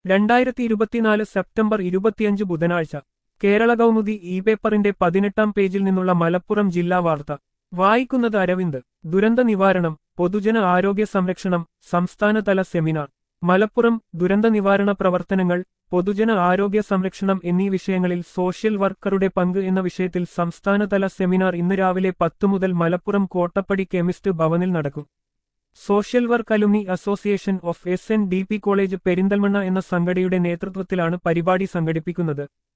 രണ്ടായിരത്തി ഇരുപത്തിനാല് സെപ്റ്റംബർ ഇരുപത്തിയഞ്ച് ബുധനാഴ്ച കേരള കൗമുദി ഇ പേപ്പറിന്റെ പതിനെട്ടാം പേജിൽ നിന്നുള്ള മലപ്പുറം ജില്ലാ വാർത്ത വായിക്കുന്നത് അരവിന്ദ് ദുരന്ത നിവാരണം പൊതുജന ആരോഗ്യ സംരക്ഷണം സംസ്ഥാനതല സെമിനാർ മലപ്പുറം ദുരന്ത നിവാരണ പ്രവർത്തനങ്ങൾ പൊതുജന ആരോഗ്യ സംരക്ഷണം എന്നീ വിഷയങ്ങളിൽ സോഷ്യൽ വർക്കറുടെ പങ്ക് എന്ന വിഷയത്തിൽ സംസ്ഥാനതല സെമിനാർ ഇന്ന് രാവിലെ പത്തു മുതൽ മലപ്പുറം കോട്ടപ്പടി കെമിസ്റ്റ് ഭവനിൽ നടക്കും social work alumni association of S N D P college Perinthalmanna എന്ന സംഘടനയുടെ നേതൃത്വത്തിലാണ് പരിപാടി സംഘടിപ്പിക്കുന്നത്